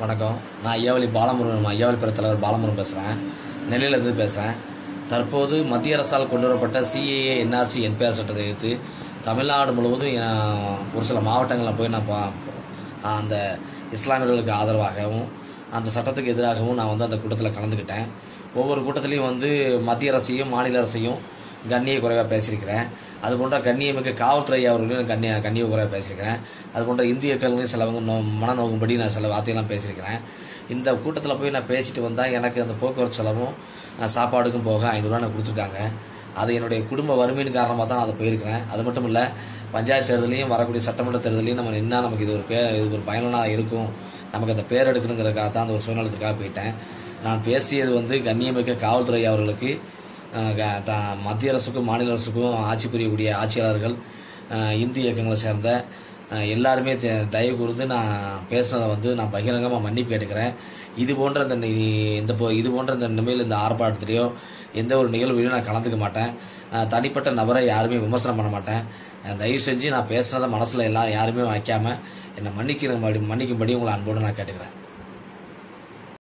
வணக்கம் நான் ஐயாவளி பாலமுருகன் ஐயாவளி பிற தலைவர் பாலமுருகன் பேசுகிறேன் நெல்லையிலேருந்து பேசுகிறேன் தற்போது மத்திய அரசால் கொண்டு வரப்பட்ட சிஏஏ என்ஆர்சி என்பிஆர் சட்டத்தை எதிர்த்து தமிழ்நாடு முழுவதும் எ- ஒரு சில மாவட்டங்களில் போய் நான் பா அந்த இஸ்லாமியர்களுக்கு ஆதரவாகவும் அந்த சட்டத்துக்கு எதிராகவும் நான் வந்து அந்த கூட்டத்தில் கலந்துக்கிட்டேன் ஒவ்வொரு கூட்டத்திலையும் வந்து மத்திய அரசையும் மாநில அரசையும் கண்ணிய குறைவாக பேசியிருக்கிறேன் அது போன்ற கண்ணியமிக்க காவல்துறை அவர்களையும் கண்ணிய கண்ணிய குறைவாக பேசியிருக்கிறேன் அது போன்ற இந்திய கல்வியும் சிலவங்க நோ மனநோகும்படி நான் சில வார்த்தையெல்லாம் பேசியிருக்கிறேன் இந்த கூட்டத்தில் போய் நான் பேசிட்டு வந்தால் எனக்கு அந்த போக்குவரத்து செலவும் அஹ், சாப்பாடுக்கும் போக ஐநூறுரூவா நான் கொடுத்துருக்காங்க அது என்னுடைய குடும்ப வறுமையின் காரணமாக தான் நான் அதை போயிருக்கிறேன் அது மட்டும் இல்லை பஞ்சாயத்து தேர்தலையும் வரக்கூடிய சட்டமன்ற தேர்தலையும் நம்ம நின்னா நமக்கு இது ஒரு பே இது ஒரு பயனுள்ளதாக இருக்கும் நமக்கு அந்த பேர் எடுக்கணுங்கிறதுக்காக தான் அந்த ஒரு சுயநலத்துக்காக போயிட்டேன் நான் பேசியது வந்து கண்ணியமிக்க காவல்துறை அவர்களுக்கு அஹ், க- த- மத்திய அரசுக்கும் மாநில அரசுக்கும் ஆட்சி புரியக்கூடிய ஆட்சியாளர்கள் அஹ், இந்தி இயக்கங்களை சேர்ந்த அஹ், எல்லாருமே த- தயவு கூர்ந்து நான் பேசுனதை வந்து நான் பகிரங்கமாக மன்னிப்பு கேட்டுக்கிறேன் இது போன்ற இந்த நி- இந்த போ- இது போன்ற இந்த நிலைமையில் இந்த ஆர்ப்பாட்டத்திலையோ எந்த ஒரு நிகழ்வுலையும் நான் கலந்துக்க மாட்டேன் அஹ், தனிப்பட்ட நபரை யாருமே விமர்சனம் பண்ண மாட்டேன் அஹ், தயவு செஞ்சு நான் பேசுனதை மனசில் எல்லாம் யாருமே வைக்காம என்னை மன்னிக்கிற மன்னிக்கும்படி உங்களை அன்போடு நான் கேட்டுக்கிறேன்